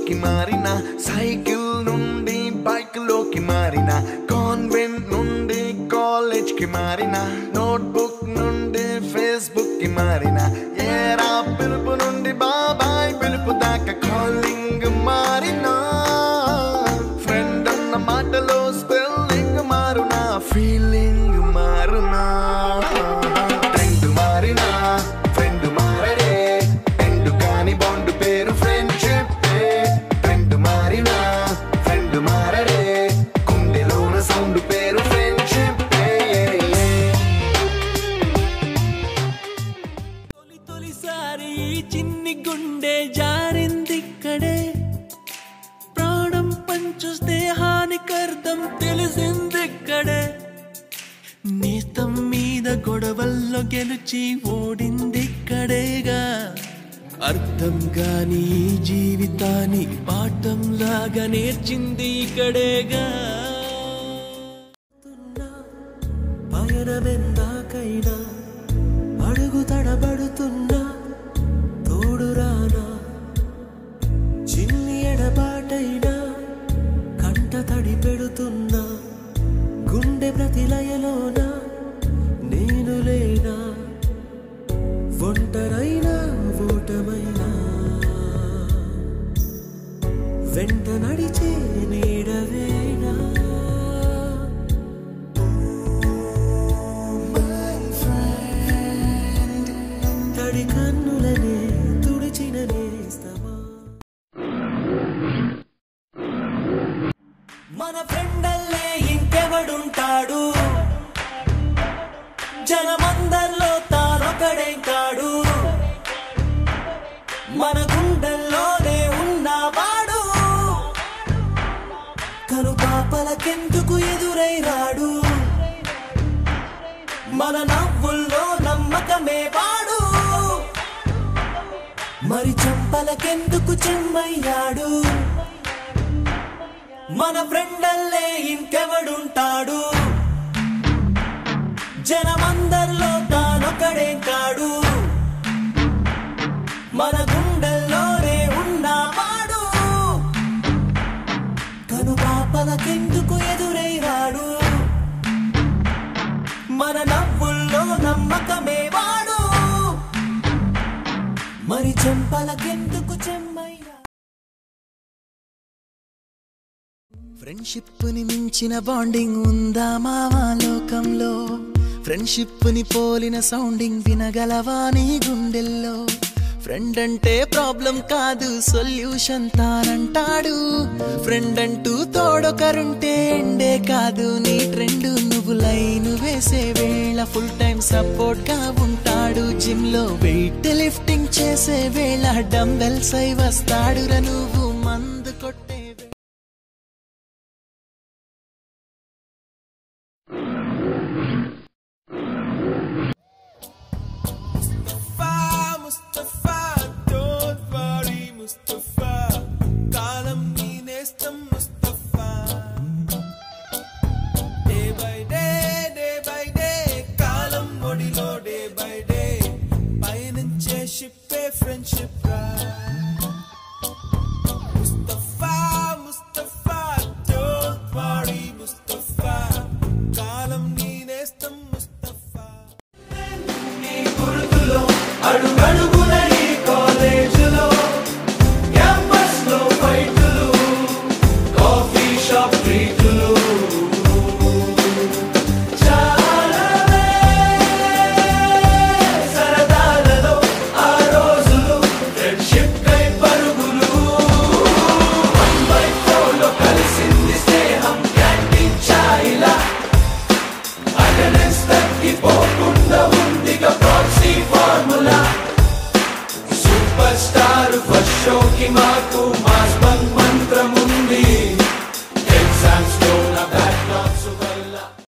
లోకి మారిన సైకిల్ నుండి బైక్ లోకి మారిన కాన్వెంట్ నుండి కాలేజ్ కి మారిన నోట్బుక్ నుండి ఫేస్బుక్ కి మారిన ఏరా పిలుపు నుండి బాబాయ్ పిలుపు దాకా కాలింగ్ మారినా ఫ్రెండ్ అన్న మాటలో స్పెల్లింగ్ మారునా ఫీలింగ్ మారునా ట్రెండ్ మారినా ఫ్రెండ్ మారడే ఎండు కాని బాండ్ పేరు ఫ్రెండ్షిప్ ట్రెండ్ మారినా ఫ్రెండ్ మారడే కుండెలోన సౌండ్ పేరు ఫ్రెండ్షిప్ తొలి తొలిసారి ఈ చిన్ని గుండె జారిందిక్కడే ప్రాణం పంచు స్నేహానికర్థం తెలిసిందిక్కడే నేస్తం మీద గొడవల్లో గెలిచి ఓడిందిక్కడేగా అర్థం గాని ఈ జీవితాన్ని పాఠంలాగా నేర్చింది ఇక్కడేగా పయనమెందాకైనా అడుగు తడబడుతున్నా తోడురానా చిన్ని ఎడబాటైనా కంట తడి పెడుతున్నా గుండె ప్రతిలయలోన నేను లేనా ఒంటరైనా ఓటమైనా వెంట నడిచే నీడవేనా తడి కన్నులనే తుడిచిన నేస్తమా మన ఫ్రెండల్లే ఇంకెవడుంటాడు జనమందరిలో తానొకడే కాడు మన గుండెల్లోనే ఉన్నవాడు కను పాపలకెందుకు ఎదురై రాడు మన నవ్వుల్లో నమ్మకమే వాడు మరి చంపలకెందుకు చెమ్మయ్యాడు మన ఫ్రెండల్లే ఇంకెవడుంటాడు జనమందరిలో తానొకడే కాడు మన గుండెల్లోనే ఉన్నవాడు కను పాపలకెందుకు ఎదురై రాడు మన నవ్వుల్లో నమ్మకమే వాడు మరి చెంపలకెందుకు చెమ్మయ్యా ఫ్రెండ్షిప్ ని మించిన బాండింగ్ ఉందా మావా లోకంలో ఫ్రెండ్షిప్ ని పోలిన సౌండింగ్ వినగలవా నీ గుండెల్లో ఫ్రెండ్ అంటే ప్రాబ్లం కాదు సొల్యూషన్ తానంటాడు ఫ్రెండ్ అంటూ తోడొకరుంటే ఎండే కాదు నీ ట్రెండ్ నువ్వు లైన్ వేసే వేళ ఫుల్ టైం సపోర్ట్ గా ఉంటాడు జిమ్ లో వెయిట్ లిఫ్టింగ్ చేసే వేళ డంబెల్స్ అయి వస్తాడురా నువ్వు మందు కొట్టే వే- Mustafa, Mustafa, don't worry, Mustafa. కాలం నీ నేస్తం Mustafa. Day by day, day by day, కాలం ఒడిలో day by day. పయనించే షిప్పే ఫ్రెండ్షిప్ రా Mustafa Mustafa don't worry, Mustafa. కాలం నీ నేస్తం ముస్తఫా అడుగడుగున ఈ కాలేజీలో క్యాంపస్ లో ఫైట్లు కాఫీ షాప్ ట్రీట్లు చాలానే సరదాలలో ఆ రోజులు ఫ్రెండ్షిప్ కై పరుగులు వన్ బై లో కలిసింది స్నేహం క్యాంటీన్ ఛాయిలా అటెండెన్స్ తగ్గిపోకుండా ఉందిగా proxy formula super star first షోకి మాకు